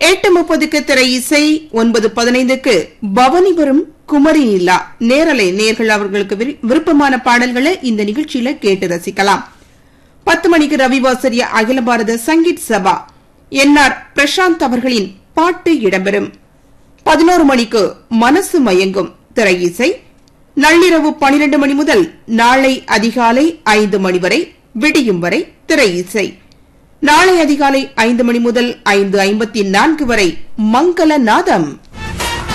எட்டு முப்பதுக்கு திரை இசை ஒன்பது பதினைந்துக்கு பவனி வரும் குமரி நிலா நேரலை நேர்கள் அவர்களுக்கு விரு- விருப்பமான பாடல்களை இந்த நிகழ்ச்சியில கேட்டு ரசிக்கலாம் பத்து மணிக்கு ரவிவாசரிய அகில பாரத சங்கீத் சபா என்ஆர் பிரசாந்த் அவர்களின் பாட்டு இடம்பெறும் பதினோரு மணிக்கு மனசு மயங்கும் திரை இசை நள்ளிரவு பனிரெண்டு மணி முதல் நாளை அதிகாலை ஐந்து மணி வரை விடியும் வரை திரை இசை நாளை அதிகாலை ஐந்து மணி முதல் ஐந்து ஐம்பத்தி நான்கு வரை மங்கள நாதம்